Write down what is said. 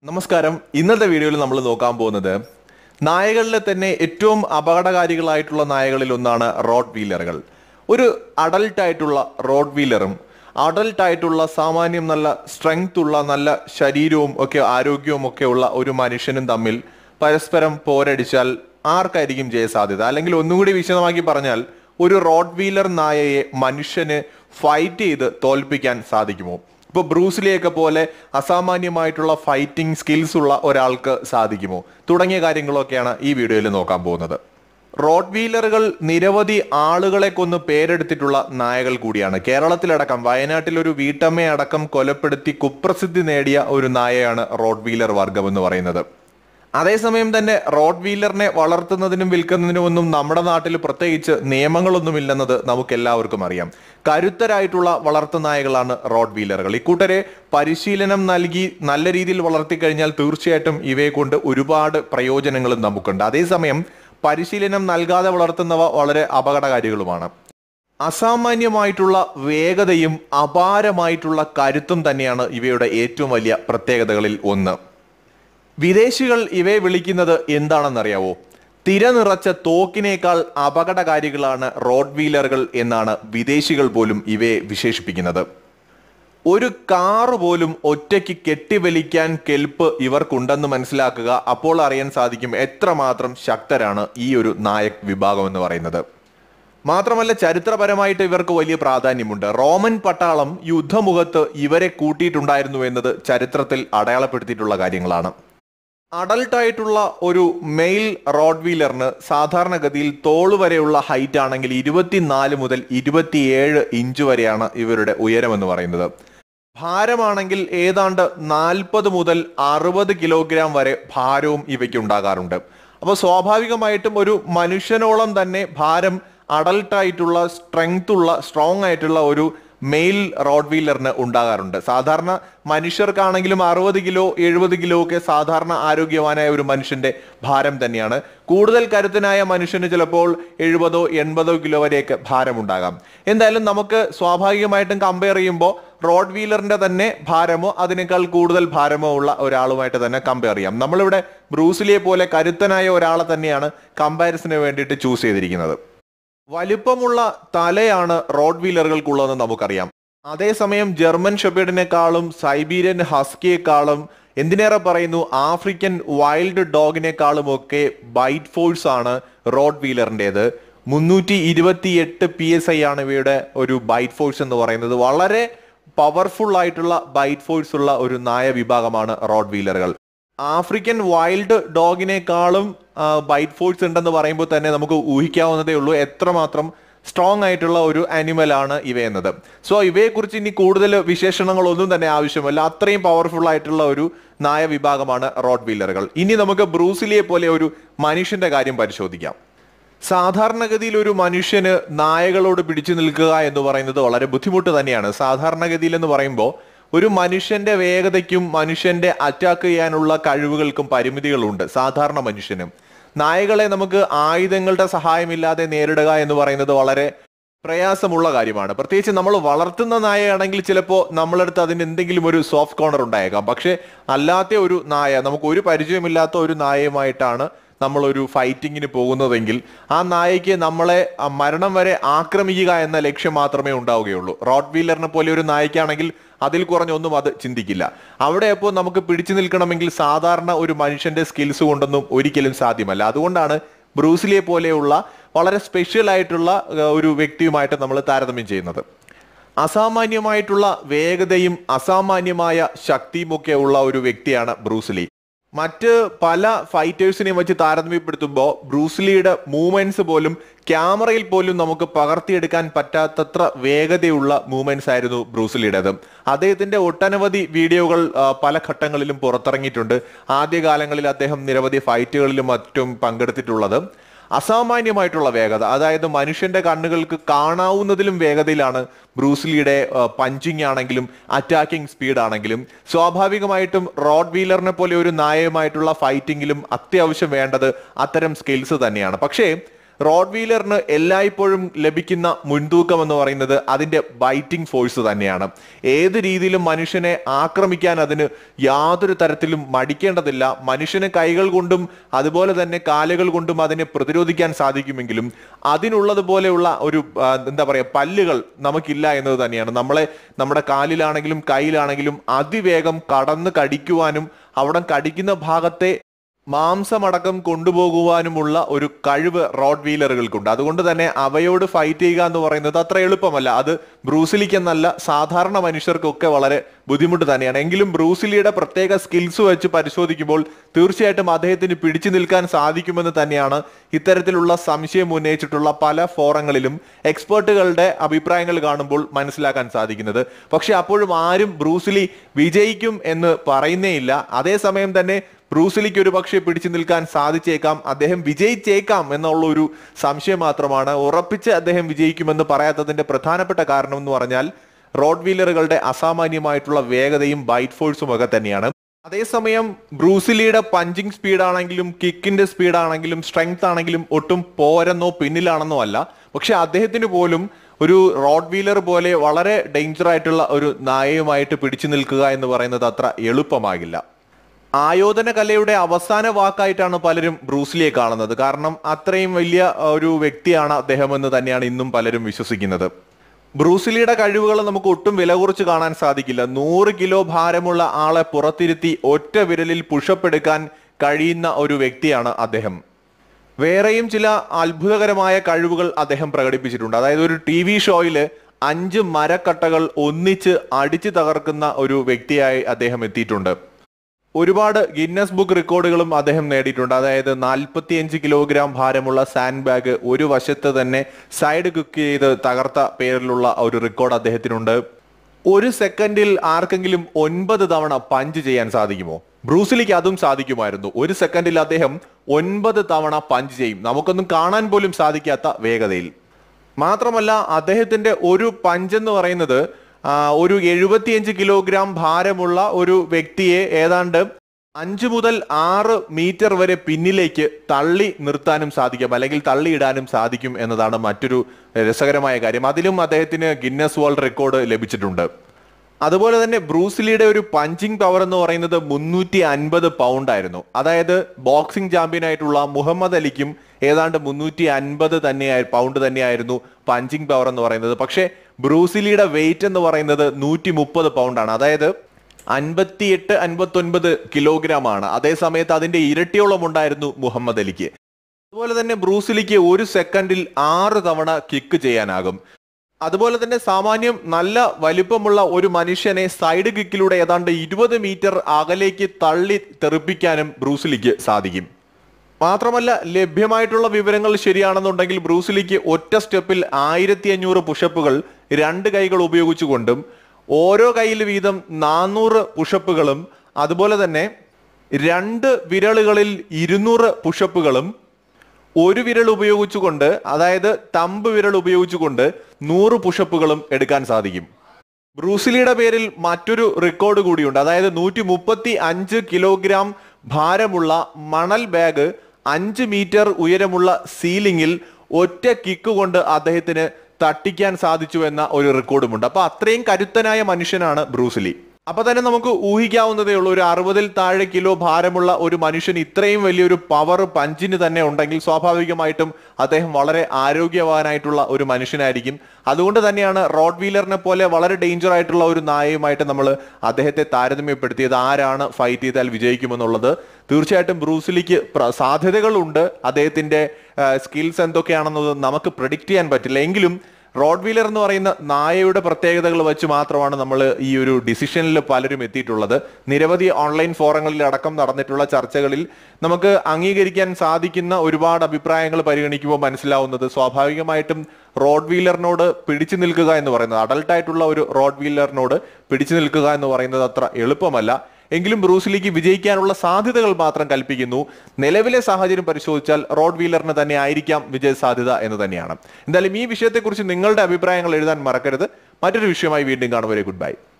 നമസ്കാരം ഇന്നത്തെ വീഡിയോയിൽ നമ്മൾ നോക്കാൻ പോകുന്നത് നായകളിലെ തന്നെ ഏറ്റവും അപകടകാരികളായിട്ടുള്ള നായകളിൽ ഒന്നാണ് റോഡ് വീലറുകൾ ഒരു അഡൽട്ട് ആയിട്ടുള്ള റോഡ് വീലറും അഡൽട്ട് ആയിട്ടുള്ള സാമാന്യം നല്ല സ്ട്രെങ്ത് ഉള്ള നല്ല ശരീരവും ഒക്കെ ആരോഗ്യവും ഒക്കെ ഉള്ള ഒരു മനുഷ്യനും തമ്മിൽ പരസ്പരം പോരടിച്ചാൽ ആർക്കായിരിക്കും ജയസാധ്യത അല്ലെങ്കിൽ ഒന്നുകൂടി വിശദമാക്കി പറഞ്ഞാൽ ഒരു റോഡ് വീലർ നായയെ മനുഷ്യന് ഫൈറ്റ് ചെയ്ത് തോൽപ്പിക്കാൻ സാധിക്കുമോ ഇപ്പൊ ബ്രൂസ്ലിയൊക്കെ പോലെ അസാമാന്യമായിട്ടുള്ള ഫൈറ്റിംഗ് സ്കിൽസ് ഉള്ള ഒരാൾക്ക് സാധിക്കുമോ തുടങ്ങിയ കാര്യങ്ങളൊക്കെയാണ് ഈ വീഡിയോയിൽ നോക്കാൻ പോകുന്നത് റോഡ് വീലറുകൾ നിരവധി ആളുകളെ കൊന്ന് പേരെടുത്തിട്ടുള്ള നായകൾ കൂടിയാണ് കേരളത്തിലടക്കം വയനാട്ടിൽ ഒരു വീട്ടമ്മയെ അടക്കം കൊലപ്പെടുത്തി കുപ്രസിദ്ധി നേടിയ ഒരു നായയാണ് റോഡ് വീലർ വർഗം എന്ന് പറയുന്നത് അതേസമയം തന്നെ റോഡ് വീലറിനെ വളർത്തുന്നതിനും വിൽക്കുന്നതിനും ഒന്നും നമ്മുടെ നാട്ടിൽ പ്രത്യേകിച്ച് നിയമങ്ങളൊന്നുമില്ലെന്നത് നമുക്ക് എല്ലാവർക്കും അറിയാം കരുത്തരായിട്ടുള്ള വളർത്തുനായകളാണ് റോഡ് വീലറുകൾ ഇക്കൂട്ടരെ പരിശീലനം നൽകി നല്ല രീതിയിൽ വളർത്തിക്കഴിഞ്ഞാൽ തീർച്ചയായിട്ടും ഇവയെ കൊണ്ട് ഒരുപാട് പ്രയോജനങ്ങളും നമുക്കുണ്ട് അതേസമയം പരിശീലനം നൽകാതെ വളർത്തുന്നവ വളരെ അപകടകാരികളുമാണ് അസാമാന്യമായിട്ടുള്ള വേഗതയും അപാരമായിട്ടുള്ള കരുത്തും തന്നെയാണ് ഇവയുടെ ഏറ്റവും വലിയ പ്രത്യേകതകളിൽ ഒന്ന് വിദേശികൾ ഇവയെ വിളിക്കുന്നത് എന്താണെന്നറിയാവോ തിര നിറച്ച തോക്കിനേക്കാൾ അപകടകാരികളാണ് റോഡ് വീലറുകൾ എന്നാണ് വിദേശികൾ പോലും ഇവയെ വിശേഷിപ്പിക്കുന്നത് ഒരു കാറ് പോലും ഒറ്റയ്ക്ക് കെട്ടിവലിക്കാൻ കെൽപ്പ് ഇവർക്കുണ്ടെന്ന് മനസ്സിലാക്കുക അപ്പോൾ അറിയാൻ സാധിക്കും എത്രമാത്രം ശക്തരാണ് ഈ ഒരു നായക് വിഭാഗം എന്ന് പറയുന്നത് മാത്രമല്ല ചരിത്രപരമായിട്ട് ഇവർക്ക് വലിയ പ്രാധാന്യമുണ്ട് റോമൻ പട്ടാളം യുദ്ധമുഖത്ത് ഇവരെ കൂട്ടിയിട്ടുണ്ടായിരുന്നു എന്നത് ചരിത്രത്തിൽ അടയാളപ്പെടുത്തിയിട്ടുള്ള കാര്യങ്ങളാണ് അഡൽട്ട് ആയിട്ടുള്ള ഒരു മെയിൽ റോഡ് വീലറിന് സാധാരണഗതിയിൽ തോള് വരെയുള്ള ഹൈറ്റ് ആണെങ്കിൽ ഇരുപത്തിനാല് മുതൽ ഇരുപത്തിയേഴ് ഇഞ്ച് വരെയാണ് ഇവരുടെ ഉയരം എന്ന് പറയുന്നത് ഭാരമാണെങ്കിൽ ഏതാണ്ട് നാൽപ്പത് മുതൽ അറുപത് കിലോഗ്രാം വരെ ഭാരവും ഇവയ്ക്ക് ഉണ്ടാകാറുണ്ട് അപ്പോൾ സ്വാഭാവികമായിട്ടും ഒരു മനുഷ്യനോളം തന്നെ ഭാരം അഡൽട്ട് ആയിട്ടുള്ള സ്ട്രെങ്ത് ഉള്ള സ്ട്രോങ് ആയിട്ടുള്ള ഒരു മെയിൽ റോഡ് വീലറിന് ഉണ്ടാകാറുണ്ട് സാധാരണ മനുഷ്യർക്കാണെങ്കിലും അറുപത് കിലോ എഴുപത് കിലോ ഒക്കെ സാധാരണ ആരോഗ്യവാനായ ഒരു മനുഷ്യന്റെ ഭാരം തന്നെയാണ് കൂടുതൽ കരുത്തനായ മനുഷ്യന് ചിലപ്പോൾ എഴുപതോ എൺപതോ കിലോ വരെയൊക്കെ ഭാരമുണ്ടാകാം എന്തായാലും നമുക്ക് സ്വാഭാവികമായിട്ടും കമ്പയർ ചെയ്യുമ്പോൾ റോഡ് വീലറിന്റെ തന്നെ ഭാരമോ അതിനേക്കാൾ കൂടുതൽ ഭാരമോ ഉള്ള ഒരാളുമായിട്ട് തന്നെ കമ്പയർ ചെയ്യാം നമ്മളിവിടെ ബ്രൂസിലിയെ പോലെ കരുത്തനായ ഒരാളെ തന്നെയാണ് കമ്പാരിസന് വേണ്ടിയിട്ട് ചൂസ് ചെയ്തിരിക്കുന്നത് വലിപ്പമുള്ള തലയാണ് റോഡ് വീലറുകൾക്കുള്ളതെന്ന് നമുക്കറിയാം അതേസമയം ജർമ്മൻ ഷെപ്പേഡിനേക്കാളും സൈബീരിയൻ ഹസ്കിയെക്കാളും എന്തിനേറെ പറയുന്നു ആഫ്രിക്കൻ വൈൽഡ് ഡോഗിനേക്കാളും ഒക്കെ ബൈറ്റ് ഫോഴ്സ് ആണ് റോഡ് വീലറിൻ്റെത് മുന്നൂറ്റി ഇരുപത്തി എട്ട് പി എസ് ഐ ആണ് ഇവയുടെ ഒരു ബൈറ്റ് ഫോഴ്സ് എന്ന് പറയുന്നത് വളരെ പവർഫുൾ ആയിട്ടുള്ള ബൈറ്റ് ഫോഴ്സ് ഉള്ള ഒരു നായ വിഭാഗമാണ് റോഡ് വീലറുകൾ ആഫ്രിക്കൻ വൈൽഡ് ഡോഗിനേക്കാളും ബൈറ്റ് ഫോഴ്സ് ഉണ്ടെന്ന് പറയുമ്പോൾ തന്നെ നമുക്ക് ഊഹിക്കാവുന്നതേ ഉള്ളൂ എത്രമാത്രം സ്ട്രോങ് ആയിട്ടുള്ള ഒരു ആനിമൽ ആണ് ഇവയെന്നത് സോ ഇവയെക്കുറിച്ച് ഇനി കൂടുതൽ വിശേഷണങ്ങളൊന്നും തന്നെ ആവശ്യമല്ല അത്രയും പവർഫുൾ ആയിട്ടുള്ള ഒരു നായ വിഭാഗമാണ് റോഡ് വീലറുകൾ ഇനി നമുക്ക് ബ്രൂസിലിയെ പോലെ ഒരു മനുഷ്യന്റെ കാര്യം പരിശോധിക്കാം സാധാരണഗതിയിൽ ഒരു മനുഷ്യന് നായകളോട് പിടിച്ചു നിൽക്കുക എന്ന് പറയുന്നത് വളരെ ബുദ്ധിമുട്ട് തന്നെയാണ് സാധാരണഗതിയിൽ എന്ന് പറയുമ്പോൾ ഒരു മനുഷ്യന്റെ വേഗതയ്ക്കും മനുഷ്യന്റെ അറ്റാക്ക് ചെയ്യാനുള്ള കഴിവുകൾക്കും പരിമിതികളുണ്ട് സാധാരണ മനുഷ്യനും നായകളെ നമുക്ക് ആയുധങ്ങളുടെ സഹായമില്ലാതെ നേരിടുക എന്ന് പറയുന്നത് വളരെ പ്രയാസമുള്ള കാര്യമാണ് പ്രത്യേകിച്ച് നമ്മൾ വളർത്തുന്ന നായയാണെങ്കിൽ ചിലപ്പോൾ നമ്മളടുത്ത് അതിന് എന്തെങ്കിലും ഒരു സോഫ്റ്റ് കോർണർ ഉണ്ടായേക്കാം പക്ഷെ അല്ലാത്ത ഒരു നായ നമുക്ക് ഒരു പരിചയമില്ലാത്ത ഒരു നായയുമായിട്ടാണ് നമ്മളൊരു ഫൈറ്റിങ്ങിന് പോകുന്നതെങ്കിൽ ആ നായയ്ക്ക് നമ്മളെ ആ മരണം വരെ ആക്രമിക്കുക എന്ന ലക്ഷ്യം മാത്രമേ ഉണ്ടാവുകയുള്ളൂ റോഡ് വീലറിനെ പോലെ ഒരു നായക്കാണെങ്കിൽ അതിൽ കുറഞ്ഞൊന്നും അത് ചിന്തിക്കില്ല അവിടെ അപ്പോൾ നമുക്ക് പിടിച്ചു നിൽക്കണമെങ്കിൽ സാധാരണ ഒരു മനുഷ്യന്റെ സ്കിൽസ് കൊണ്ടൊന്നും ഒരിക്കലും സാധ്യമല്ല അതുകൊണ്ടാണ് ബ്രൂസിലിയെ പോലെയുള്ള വളരെ സ്പെഷ്യൽ ആയിട്ടുള്ള ഏർ, ഒരു വ്യക്തിയുമായിട്ട് നമ്മൾ താരതമ്യം ചെയ്യുന്നത് അസാമാന്യമായിട്ടുള്ള വേഗതയും അസാമാന്യമായ ശക്തിയും ഒക്കെ ഉള്ള ഒരു വ്യക്തിയാണ് ബ്രൂസ്ലി മറ്റ് പല ഫൈറ്റേഴ്സിനെയും വെച്ച് താരതമ്യപ്പെടുത്തുമ്പോൾ ബ്രൂസ്ലിയുടെ മൂവ്മെന്റ്സ് പോലും ക്യാമറയിൽ പോലും നമുക്ക് പകർത്തിയെടുക്കാൻ പറ്റാത്തത്ര വേഗതയുള്ള മൂവ്മെന്റ്സ് ആയിരുന്നു ബ്രൂസ്ലിയുടേത് അദ്ദേഹത്തിന്റെ ഒട്ടനവധി വീഡിയോകൾ ആ, പല ഘട്ടങ്ങളിലും പുറത്തിറങ്ങിയിട്ടുണ്ട് ആദ്യകാലങ്ങളിൽ അദ്ദേഹം നിരവധി ഫൈറ്റുകളിലും മറ്റും പങ്കെടുത്തിട്ടുള്ളത് അസാമാന്യമായിട്ടുള്ള വേഗത അതായത് മനുഷ്യന്റെ കണ്ണുകൾക്ക് കാണാവുന്നതിലും വേഗതയിലാണ് ബ്രൂസ്ലിയുടെ പഞ്ചിങ് ആണെങ്കിലും അറ്റാക്കിംഗ് സ്പീഡ് ആണെങ്കിലും സ്വാഭാവികമായിട്ടും റോഡ് വീലറിനെ പോലെ ഒരു നായയുമായിട്ടുള്ള ഫൈറ്റിങ്ങിലും അത്യാവശ്യം വേണ്ടത് അത്തരം സ്കിൽസ് തന്നെയാണ് പക്ഷേ റോഡ് വീലറിന് എല്ലായ്പ്പോഴും ലഭിക്കുന്ന മുൻതൂക്കം എന്ന് പറയുന്നത് അതിന്റെ ബൈറ്റിംഗ് ഫോഴ്സ് തന്നെയാണ് ഏത് രീതിയിലും മനുഷ്യനെ ആക്രമിക്കാൻ അതിന് യാതൊരു തരത്തിലും മടിക്കേണ്ടതില്ല മനുഷ്യന് കൈകൾ കൊണ്ടും അതുപോലെ തന്നെ കാലുകൾ കൊണ്ടും അതിനെ പ്രതിരോധിക്കാൻ സാധിക്കുമെങ്കിലും അതിനുള്ളതുപോലെയുള്ള ഒരു ആ, എന്താ പറയാ പല്ലുകൾ നമുക്കില്ല എന്നത് തന്നെയാണ് നമ്മളെ നമ്മുടെ കാലിലാണെങ്കിലും കയ്യിലാണെങ്കിലും അതിവേഗം കടന്ന് കടിക്കുവാനും അവിടെ കടിക്കുന്ന ഭാഗത്തെ മാംസമടക്കം കൊണ്ടുപോകുവാനുമുള്ള ഒരു കഴിവ് റോഡ് വീലറുകൾക്കുണ്ട് അതുകൊണ്ട് തന്നെ അവയോട് ഫൈറ്റ് ചെയ്യുക എന്ന് പറയുന്നത് അത്ര എളുപ്പമല്ല അത് ബ്രൂസിലിക്ക് എന്നല്ല സാധാരണ മനുഷ്യർക്കൊക്കെ വളരെ ബുദ്ധിമുട്ട് തന്നെയാണ് എങ്കിലും ബ്രൂസിലിയുടെ പ്രത്യേക സ്കിൽസ് വെച്ച് പരിശോധിക്കുമ്പോൾ തീർച്ചയായിട്ടും അദ്ദേഹത്തിന് പിടിച്ചു നിൽക്കാൻ സാധിക്കുമെന്ന് തന്നെയാണ് ഇത്തരത്തിലുള്ള സംശയം ഉന്നയിച്ചിട്ടുള്ള പല ഫോറങ്ങളിലും എക്സ്പേർട്ടുകളുടെ അഭിപ്രായങ്ങൾ കാണുമ്പോൾ മനസ്സിലാക്കാൻ സാധിക്കുന്നത് പക്ഷെ അപ്പോഴും ആരും ബ്രൂസിലി വിജയിക്കും എന്ന് പറയുന്നേയില്ല അതേസമയം തന്നെ ബ്രൂസിലിക്ക് ഒരു പക്ഷേ പിടിച്ചു നിൽക്കാൻ സാധിച്ചേക്കാം അദ്ദേഹം വിജയിച്ചേക്കാം എന്നുള്ള ഒരു സംശയം മാത്രമാണ് ഉറപ്പിച്ച് അദ്ദേഹം വിജയിക്കുമെന്ന് പറയാത്തതിന്റെ പ്രധാനപ്പെട്ട കാരണം എന്ന് പറഞ്ഞാൽ റോഡ് വീലറുകളുടെ അസാമാന്യമായിട്ടുള്ള വേഗതയും ബൈറ്റ് ഫോഴ്സും ഒക്കെ തന്നെയാണ് അതേസമയം ബ്രൂസിലിയുടെ പഞ്ചിങ് സ്പീഡാണെങ്കിലും കിക്കിന്റെ സ്പീഡാണെങ്കിലും സ്ട്രെങ്ത് ആണെങ്കിലും ഒട്ടും പോരെന്നോ പിന്നിലാണെന്നോ അല്ല പക്ഷെ അദ്ദേഹത്തിന് പോലും ഒരു റോഡ് വീലർ പോലെ വളരെ ഡേഞ്ചർ ആയിട്ടുള്ള ഒരു നായയുമായിട്ട് പിടിച്ചു നിൽക്കുക എന്ന് പറയുന്നത് അത്ര എളുപ്പമാകില്ല ആയോധന കലയുടെ അവസാന വാക്കായിട്ടാണ് പലരും ബ്രൂസ്ലിയെ കാണുന്നത് കാരണം അത്രയും വലിയ ആ, ഒരു വ്യക്തിയാണ് അദ്ദേഹം എന്ന് തന്നെയാണ് ഇന്നും പലരും വിശ്വസിക്കുന്നത് ബ്രൂസിലിയുടെ കഴിവുകൾ നമുക്ക് ഒട്ടും വില കുറച്ച് കാണാൻ സാധിക്കില്ല നൂറ് കിലോ ഭാരമുള്ള ആളെ പുറത്തിരുത്തി ഒറ്റ വിരലിൽ പുഷപ്പ് എടുക്കാൻ കഴിയുന്ന ഒരു വ്യക്തിയാണ് അദ്ദേഹം വേറെയും ചില അത്ഭുതകരമായ കഴിവുകൾ അദ്ദേഹം പ്രകടിപ്പിച്ചിട്ടുണ്ട് അതായത് ഒരു ടി വി ഷോയിൽ അഞ്ച് മരക്കട്ടകൾ ഒന്നിച്ച് അടിച്ചു തകർക്കുന്ന ഒരു വ്യക്തിയായി അദ്ദേഹം എത്തിയിട്ടുണ്ട് ഒരുപാട് ഗിന്നസ് ബുക്ക് റെക്കോർഡുകളും അദ്ദേഹം നേടിയിട്ടുണ്ട് അതായത് നാൽപ്പത്തിയഞ്ച് കിലോഗ്രാം ഭാരമുള്ള സാൻഡ് ബാഗ് ഒരു വശത്ത് തന്നെ സൈഡ് കുക്ക് ചെയ്ത് തകർത്ത പേരിലുള്ള ഒരു റെക്കോർഡ് അദ്ദേഹത്തിനുണ്ട് ഒരു സെക്കൻഡിൽ ആർക്കെങ്കിലും ഒൻപത് തവണ പഞ്ച് ചെയ്യാൻ സാധിക്കുമോ ബ്രൂസിലിക്ക് അതും സാധിക്കുമായിരുന്നു ഒരു സെക്കൻഡിൽ അദ്ദേഹം ഒൻപത് തവണ പഞ്ച് ചെയ്യും നമുക്കൊന്നും കാണാൻ പോലും സാധിക്കാത്ത വേഗതയിൽ മാത്രമല്ല അദ്ദേഹത്തിന്റെ ഒരു പഞ്ച് എന്ന് പറയുന്നത് ആ, ഒരു എഴുപത്തിയഞ്ച് കിലോഗ്രാം ഭാരമുള്ള ഒരു വ്യക്തിയെ ഏതാണ്ട് അഞ്ച് മുതൽ ആറ് മീറ്റർ വരെ പിന്നിലേക്ക് തള്ളി നിർത്താനും സാധിക്കും അല്ലെങ്കിൽ തള്ളിയിടാനും സാധിക്കും എന്നതാണ് മറ്റൊരു രസകരമായ കാര്യം അതിലും അദ്ദേഹത്തിന് ഗിന്നസ് വേൾഡ് റെക്കോർഡ് ലഭിച്ചിട്ടുണ്ട് അതുപോലെ തന്നെ ബ്രൂസിലിയുടെ ഒരു പഞ്ചിങ് പവർ എന്ന് പറയുന്നത് മുന്നൂറ്റി അൻപത് പൗണ്ട് ആയിരുന്നു അതായത് ബോക്സിംഗ് ചാമ്പ്യൻ ആയിട്ടുള്ള മുഹമ്മദ് അലിക്കും ഏതാണ്ട് മുന്നൂറ്റി അൻപത് തന്നെയായി പൗണ്ട് തന്നെയായിരുന്നു പഞ്ചിങ് പവർ എന്ന് പറയുന്നത് പക്ഷേ ബ്രൂസിലിയുടെ വെയിറ്റ് എന്ന് പറയുന്നത് നൂറ്റി മുപ്പത് പൗണ്ടാണ് അതായത് അൻപത്തിയെട്ട് അൻപത്തി ഒൻപത് കിലോഗ്രാം ആണ് അതേ സമയത്ത് അതിന്റെ ഇരട്ടിയോളം ഉണ്ടായിരുന്നു മുഹമ്മദ് അലിക്ക് അതുപോലെ തന്നെ ബ്രൂസിലിക്ക് ഒരു സെക്കൻഡിൽ ആറ് തവണ കിക്ക് ചെയ്യാനാകും അതുപോലെ തന്നെ സാമാന്യം നല്ല വലിപ്പമുള്ള ഒരു മനുഷ്യനെ സൈഡ് കിക്കിലൂടെ ഏതാണ്ട് ഇരുപത് മീറ്റർ അകലേക്ക് തള്ളി തെറിപ്പിക്കാനും ബ്രൂസിലിക്ക് സാധിക്കും മാത്രമല്ല ലഭ്യമായിട്ടുള്ള വിവരങ്ങൾ ശരിയാണെന്നുണ്ടെങ്കിൽ ബ്രൂസിലിക്ക് ഒറ്റ സ്റ്റെപ്പിൽ ആയിരത്തി അഞ്ഞൂറ് പുഷപ്പുകൾ രണ്ട് കൈകൾ ഉപയോഗിച്ചുകൊണ്ടും ഓരോ കയ്യിൽ വീതം നാനൂറ് പുഷപ്പുകളും അതുപോലെ തന്നെ രണ്ട് വിരലുകളിൽ ഇരുന്നൂറ് പുഷപ്പുകളും ഒരു വിരൽ ഉപയോഗിച്ചുകൊണ്ട് അതായത് തമ്പ് വിരൽ ഉപയോഗിച്ചുകൊണ്ട് നൂറ് പുഷപ്പുകളും എടുക്കാൻ സാധിക്കും ബ്രൂസിലിയുടെ പേരിൽ മറ്റൊരു റെക്കോർഡ് കൂടിയുണ്ട് അതായത് നൂറ്റി മുപ്പത്തി അഞ്ച് കിലോഗ്രാം ഭാരമുള്ള മണൽ ബാഗ് അഞ്ച് മീറ്റർ ഉയരമുള്ള സീലിംഗിൽ ഒറ്റ കിക്ക് കൊണ്ട് അദ്ദേഹത്തിന് തട്ടിക്കാൻ സാധിച്ചു എന്ന ഒരു റെക്കോർഡുമുണ്ട് അപ്പൊ അത്രയും കരുത്തനായ മനുഷ്യനാണ് ബ്രൂസിലി അപ്പൊ തന്നെ നമുക്ക് ഊഹിക്കാവുന്നതേ ഉള്ളൂ ഒരു അറുപതിൽ താഴെ കിലോ ഭാരമുള്ള ഒരു മനുഷ്യൻ ഇത്രയും വലിയൊരു പവർ പഞ്ചിന് തന്നെ ഉണ്ടെങ്കിൽ സ്വാഭാവികമായിട്ടും അദ്ദേഹം വളരെ ആരോഗ്യവാനായിട്ടുള്ള ഒരു മനുഷ്യനായിരിക്കും അതുകൊണ്ട് തന്നെയാണ് റോഡ് വീലറിനെ പോലെ വളരെ ഡേഞ്ചർ ആയിട്ടുള്ള ഒരു നായയുമായിട്ട് നമ്മൾ അദ്ദേഹത്തെ താരതമ്യപ്പെടുത്തിയത് ആരാണ് ഫൈറ്റ് ചെയ്താൽ വിജയിക്കുമെന്നുള്ളത് തീർച്ചയായിട്ടും ബ്രൂസിലിക്ക് പ്ര- സാധ്യതകളുണ്ട് അദ്ദേഹത്തിന്റെ സ്കിൽസ് എന്തൊക്കെയാണെന്നത് നമുക്ക് പ്രഡിക്റ്റ് ചെയ്യാൻ പറ്റില്ല എങ്കിലും റോഡ് വീലർ എന്ന് പറയുന്ന നായയുടെ പ്രത്യേകതകൾ വെച്ച് മാത്രമാണ് നമ്മൾ ഈ ഒരു ഡിസിഷനിൽ പലരും എത്തിയിട്ടുള്ളത് നിരവധി ഓൺലൈൻ ഫോറങ്ങളിൽ അടക്കം നടന്നിട്ടുള്ള ചർച്ചകളിൽ നമുക്ക് അംഗീകരിക്കാൻ സാധിക്കുന്ന ഒരുപാട് അഭിപ്രായങ്ങൾ പരിഗണിക്കുമ്പോൾ മനസ്സിലാവുന്നത് സ്വാഭാവികമായിട്ടും റോഡ് വീലറിനോട് പിടിച്ചു നിൽക്കുക എന്ന് പറയുന്നത് അഡൽട്ട് ആയിട്ടുള്ള ഒരു റോഡ് വീലറിനോട് പിടിച്ചു നിൽക്കുക എന്ന് പറയുന്നത് അത്ര എളുപ്പമല്ല എങ്കിലും ബ്രൂസിലിക്ക് വിജയിക്കാനുള്ള സാധ്യതകൾ മാത്രം കൽപ്പിക്കുന്നു നിലവിലെ സാഹചര്യം പരിശോധിച്ചാൽ റോഡ് വീലറിന് തന്നെ ആയിരിക്കാം വിജയ സാധ്യത എന്ന് തന്നെയാണ് എന്തായാലും ഈ വിഷയത്തെക്കുറിച്ച് നിങ്ങളുടെ അഭിപ്രായങ്ങൾ എഴുതാൻ മറക്കരുത് മറ്റൊരു വിഷയമായി വീണ്ടും കാണുവരെ ഗുഡ് ബൈ